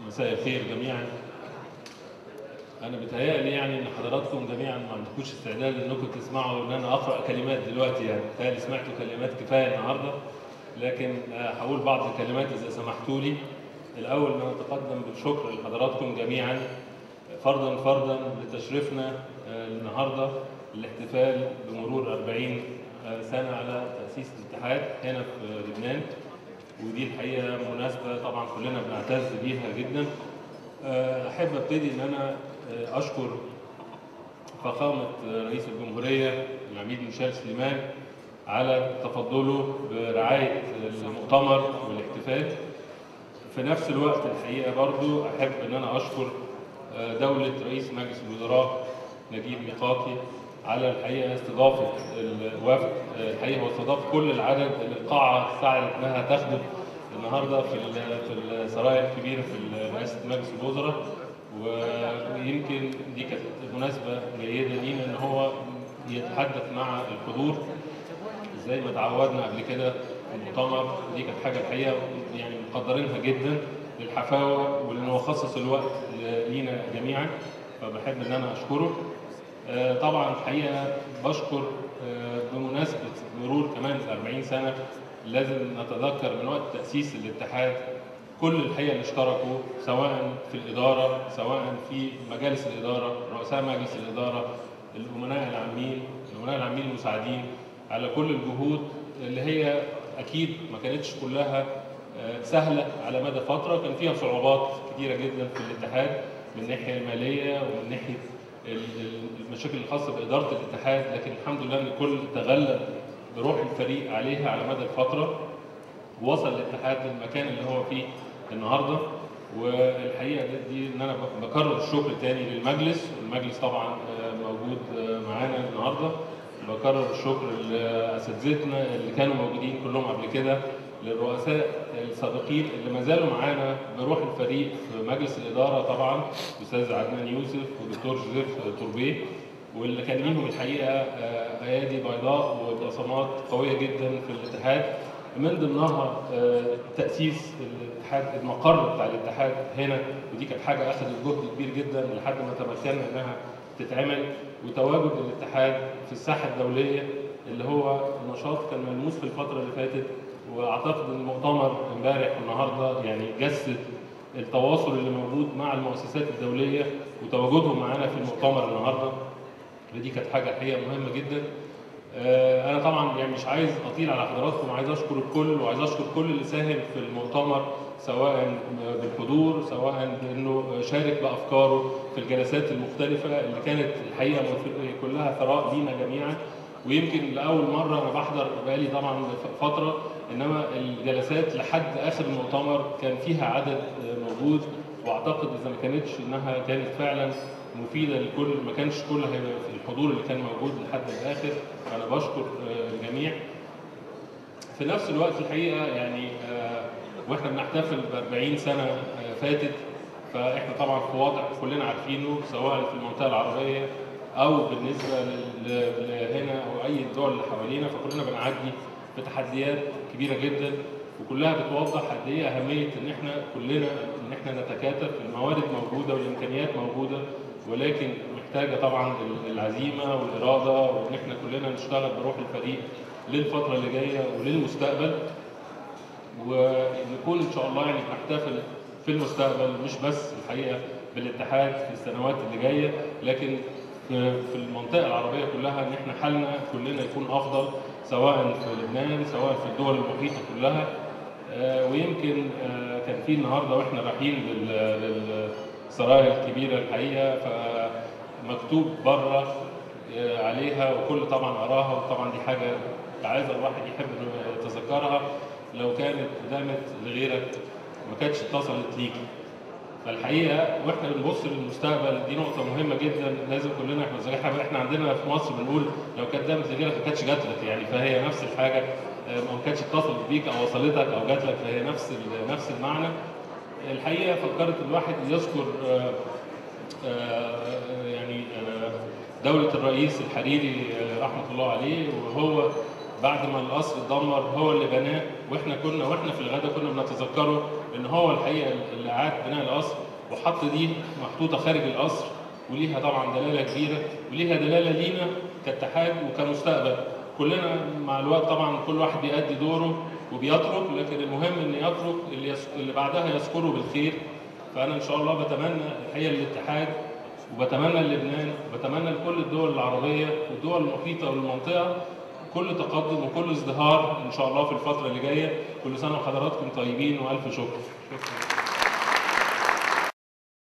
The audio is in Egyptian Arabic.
مساء الخير جميعا انا بتهيألي يعني ان حضراتكم جميعا ما عندكوش استعداد انكم تسمعوا ان انا اقرا كلمات دلوقتي يعني بتهيألي سمعتوا كلمات كفايه النهارده لكن آه، هقول بعض الكلمات اذا سمحتوا لي الاول ان انا اتقدم بالشكر لحضراتكم جميعا فردا فردا لتشريفنا آه، النهارده الاحتفال بمرور 40 آه، سنه على تاسيس الاتحاد هنا في لبنان ودي الحقيقه مناسبه طبعا كلنا بنعتز بيها جدا آه، احب ابتدي ان انا آه، اشكر فخامه آه، رئيس الجمهوريه العميد ميشيل سليمان على تفضله برعايه المؤتمر والاحتفال في نفس الوقت الحقيقه برضو احب ان انا اشكر آه، دوله رئيس مجلس الوزراء نجيب ميقاتي على الحقيقه استضافه الوفد آه، الحقيقه هو استضاف كل العدد اللي القاعه سعدت انها تخدم النهارده في ال- في السرايا الكبيره في رئاسه مجلس الوزراء و- ويمكن دي كانت مناسبه جيده لينا ان هو يتحدث مع الحضور زي ما تعودنا قبل كده في المؤتمر دي كانت حاجه الحقيقه يعني مقدرينها جدا للحفاوه ولانه هو خصص الوقت لينا جميعا فبحب ان انا اشكره آه، طبعا الحقيقه بشكر آه، بمناسبه مرور كمان 40 سنه لازم نتذكر من وقت تاسيس الاتحاد كل الحقيقه اللي اشتركوا سواء في الاداره سواء في مجالس الاداره رؤساء مجلس الاداره الامناء العامين الامناء العامين المساعدين على كل الجهود اللي هي اكيد ما كانتش كلها آه، سهله على مدى فتره كان فيها صعوبات كتيره جدا في الاتحاد من الناحيه الماليه ومن ناحيه ال- ال- المشاكل الخاصه باداره الاتحاد لكن الحمد لله ان الكل تغلب بروح الفريق عليها على مدى الفتره ووصل الاتحاد للمكان اللي هو فيه النهارده والحقيقه دي, دي ان انا ب- بكرر الشكر تاني للمجلس والمجلس طبعا آه، موجود آه، معانا النهارده بكرر الشكر لاساتذتنا اللي كانوا موجودين كلهم قبل كده للرؤساء السابقين اللي ما زالوا معانا بروح الفريق في مجلس الاداره طبعا الاستاذ عدنان يوسف والدكتور جوزيف توربيه واللي كان ليهم الحقيقه آه، ايادي بيضاء وبصمات قويه جدا في الاتحاد من ضمنها آه، تاسيس الاتحاد المقر بتاع الاتحاد هنا ودي كانت حاجه اخذت جهد كبير جدا لحد ما تمكنا انها تتعمل وتواجد الاتحاد في الساحه الدوليه اللي هو نشاط كان ملموس في الفتره اللي فاتت واعتقد ان المؤتمر امبارح والنهارده يعني جسد التواصل اللي موجود مع المؤسسات الدوليه وتواجدهم معانا في المؤتمر النهارده ودي كانت حاجه الحقيقه مهمه جدا آه، انا طبعا يعني مش عايز اطيل على حضراتكم عايز اشكر الكل وعايز اشكر كل اللي ساهم في المؤتمر سواء بالحضور سواء بانه شارك بافكاره في الجلسات المختلفه اللي كانت الحقيقه كلها ثراء لينا جميعا ويمكن لاول مره انا بحضر بقالي طبعا فتره انما الجلسات لحد اخر المؤتمر كان فيها عدد موجود واعتقد اذا ما كانتش انها كانت فعلا مفيده للكل ما كانش كل هيبقى في الحضور اللي كان موجود لحد الاخر انا بشكر آه، الجميع في نفس الوقت الحقيقه يعني آه، واحنا بنحتفل ب 40 سنه آه، فاتت فاحنا طبعا في وضع كلنا عارفينه سواء في المنطقه العربيه او بالنسبه لل- لهنا او اي الدول اللي حوالينا فكلنا بنعدي بتحديات كبيره جدا وكلها بتوضح قد ايه اهميه ان احنا كلنا ان احنا نتكاتف الموارد موجوده والامكانيات موجوده ولكن محتاجه طبعا العزيمه والاراده وان احنا كلنا نشتغل بروح الفريق للفتره اللي جايه وللمستقبل ونكون ان شاء الله يعني بنحتفل في المستقبل مش بس الحقيقه بالاتحاد في السنوات اللي جايه لكن في في المنطقه العربيه كلها ان احنا حالنا كلنا يكون افضل سواء في لبنان سواء في الدول المحيطه كلها آه، ويمكن آه، كان في النهارده واحنا رايحين لل- للسرايا الكبيره الحقيقه فمكتوب بره آه، عليها وكل طبعا قراها وطبعا دي حاجه عايز الواحد يحب انه يتذكرها لو كانت قدامت لغيرك ما كانتش اتصلت ليكي فالحقيقه واحنا بنبص للمستقبل دي نقطه مهمه جدا لازم كلنا احنا زي احنا احنا عندنا في مصر بنقول لو كانت دامت لغيرك ما كانتش جات لك يعني فهي نفس الحاجه آه، ما كانتش اتصلت بيك او وصلتك او جات لك فهي نفس ال- نفس المعنى الحقيقه فكرت الواحد يذكر آه، آه، يعني آه، دولة الرئيس الحريري آه، رحمة الله عليه وهو بعد ما القصر اتدمر هو اللي بناه واحنا كنا واحنا في الغدا كنا بنتذكره ان هو الحقيقه اللي اعاد بناء القصر وحط دي محطوطه خارج القصر وليها طبعا دلاله كبيره وليها دلاله لينا كاتحاد وكمستقبل كلنا مع الوقت طبعا كل واحد بيأدي دوره وبيترك لكن المهم ان يترك اللي, يس... اللي بعدها يذكره بالخير فانا ان شاء الله بتمنى الحقيقه للاتحاد وبتمنى للبنان وبتمنى لكل الدول العربيه والدول المحيطه والمنطقه كل تقدم وكل ازدهار ان شاء الله في الفتره اللي جايه كل سنه وحضراتكم طيبين والف شكر شكرا